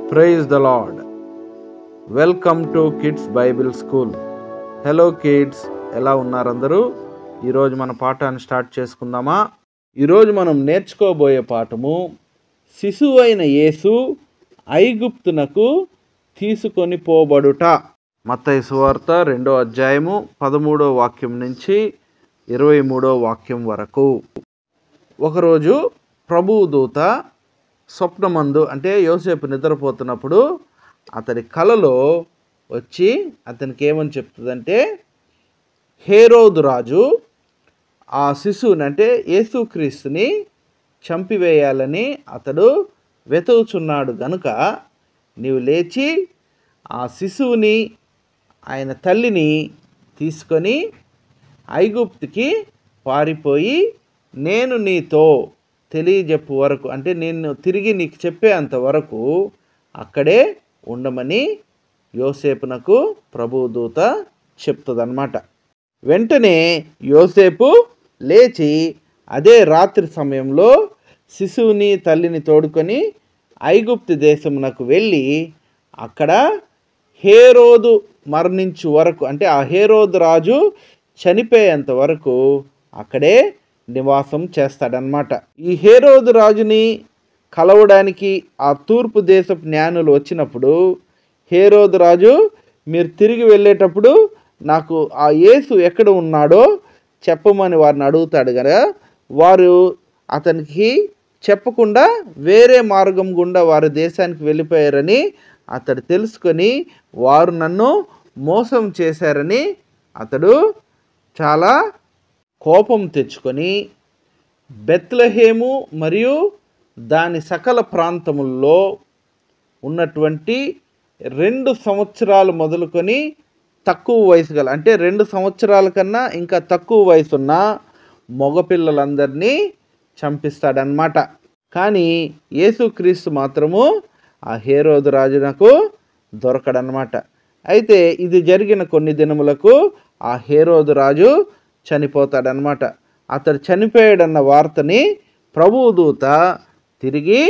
praise the Lord welcome to kids Bible school hello kids ఎలా ఉన్నారు అందరూ ఈరోజు మన పాఠాన్ని స్టార్ట్ చేసుకుందామా ఈరోజు మనం నేర్చుకోబోయే పాఠము శిశువు అయిన యేసు ఐగుప్తునకు తీసుకొని పోబడుట మత్తయి సువార్త రెండో అధ్యాయము పదమూడో వాక్యం నుంచి ఇరవై మూడో వాక్యం వరకు ఒకరోజు ప్రభువు దూత స్వప్నమందు అంటే యోసేపు నిద్రపోతున్నప్పుడు అతడి కలలో వచ్చి అతనికి ఏమని చెప్తుందంటే హేరోదు రాజు ఆ శిశువుని అంటే యేసుక్రీస్తుని చంపివేయాలని అతడు వెతుకుచున్నాడు గనుక నీవు లేచి ఆ శిశువుని ఆయన తల్లిని తీసుకొని ఐగుప్తుకి పారిపోయి నేను నీతో తెలియజెప్పు వరకు అంటే నేను తిరిగి నీకు చెప్పేంత వరకు అక్కడే ఉండమని యోసేపునకు ప్రభువు దూత చెప్తుందన్నమాట వెంటనే యోసేపు లేచి అదే రాత్రి సమయంలో శిశువుని తల్లిని తోడుకొని ఐగుప్తు దేశమునకు వెళ్ళి అక్కడ హేరోదు మరణించు వరకు అంటే ఆ హేరోదు రాజు చనిపోయేంత వరకు అక్కడే నివాసం చేస్తాడనమాట ఈ హేరోదు రాజుని కలవడానికి ఆ తూర్పు దేశపు జ్ఞానులు వచ్చినప్పుడు హేరోదు రాజు మీరు తిరిగి వెళ్ళేటప్పుడు నాకు ఆ యేసు ఎక్కడ ఉన్నాడో చెప్పమని వారిని అడుగుతాడు కదా వారు అతనికి చెప్పకుండా వేరే మార్గం గుండా వారి దేశానికి వెళ్ళిపోయారని అతడు తెలుసుకొని వారు నన్ను మోసం చేశారని అతడు చాలా కోపం తెచ్చుకొని బెత్లహేము మరియు దాని సకల ప్రాంతముల్లో ఉన్నటువంటి రెండు సంవత్సరాలు మొదలుకొని తక్కువ వయసు గల అంటే రెండు సంవత్సరాల కన్నా ఇంకా తక్కువ వయసు ఉన్న మగపిల్లలందరినీ చంపిస్తాడనమాట కానీ యేసుక్రీస్తు మాత్రము ఆ హేరోదు రాజునకు దొరకడనమాట అయితే ఇది జరిగిన కొన్ని దినములకు ఆ హేరోదు రాజు చనిపోతాడనమాట అతడు చనిపోయాడన్న వార్తని ప్రభువు దూత తిరిగి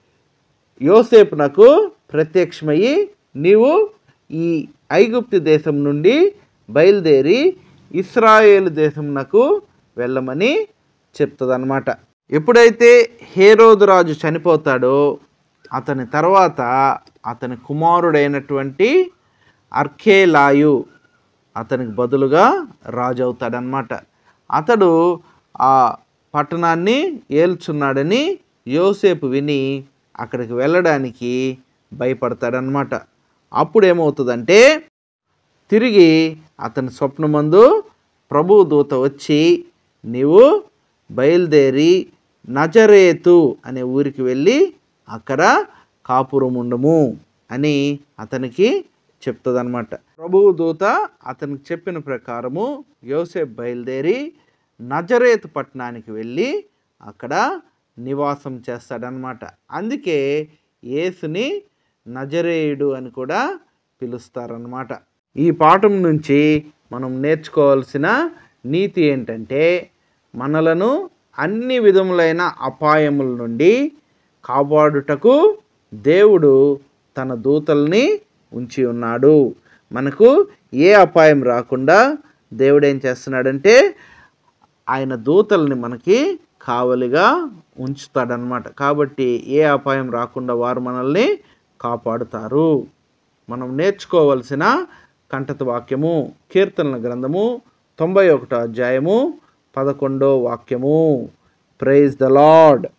యోసేపునకు ప్రత్యక్షమయ్యి నీవు ఈ ఐగుప్తు దేశం నుండి బయలుదేరి ఇస్రాయేల్ దేశమునకు వెళ్ళమని చెప్తుందన్నమాట ఎప్పుడైతే హేరోదు రాజు చనిపోతాడో అతని తర్వాత అతని కుమారుడైనటువంటి అర్ఖేలాయు అతనికి బదులుగా రాజు అవుతాడనమాట అతడు ఆ పట్టణాన్ని ఏల్చున్నాడని యోసేపు విని అక్కడికి వెళ్ళడానికి భయపడతాడనమాట అప్పుడు ఏమవుతుందంటే తిరిగి అతని స్వప్నమందు ప్రభు దూత వచ్చి నీవు బయలుదేరి నజరేతు అనే ఊరికి వెళ్ళి అక్కడ కాపురం ఉండము అని అతనికి చెప్తుందనమాట ప్రభువు దూత అతనికి చెప్పిన ప్రకారము యోసేపు బయలుదేరి నజరేతు పట్టణానికి వెళ్ళి అక్కడ నివాసం చేస్తాడనమాట అందుకే యేసుని నజరేయుడు అని కూడా పిలుస్తారనమాట ఈ పాఠం నుంచి మనం నేర్చుకోవాల్సిన నీతి ఏంటంటే మనలను అన్ని విధములైన అపాయముల నుండి కాపాడుటకు దేవుడు తన దూతల్ని ఉంచి ఉన్నాడు మనకు ఏ అపాయం రాకుండా దేవుడు ఏం చేస్తున్నాడంటే ఆయన దూతల్ని మనకి కావలిగా ఉంచుతాడనమాట కాబట్టి ఏ అపాయం రాకుండా వారు మనల్ని కాపాడుతారు మనం నేర్చుకోవలసిన కంఠత వాక్యము కీర్తనల గ్రంథము తొంభై ఒకటో అధ్యాయము పదకొండో వాక్యము ప్రైజ్ ద లార్డ్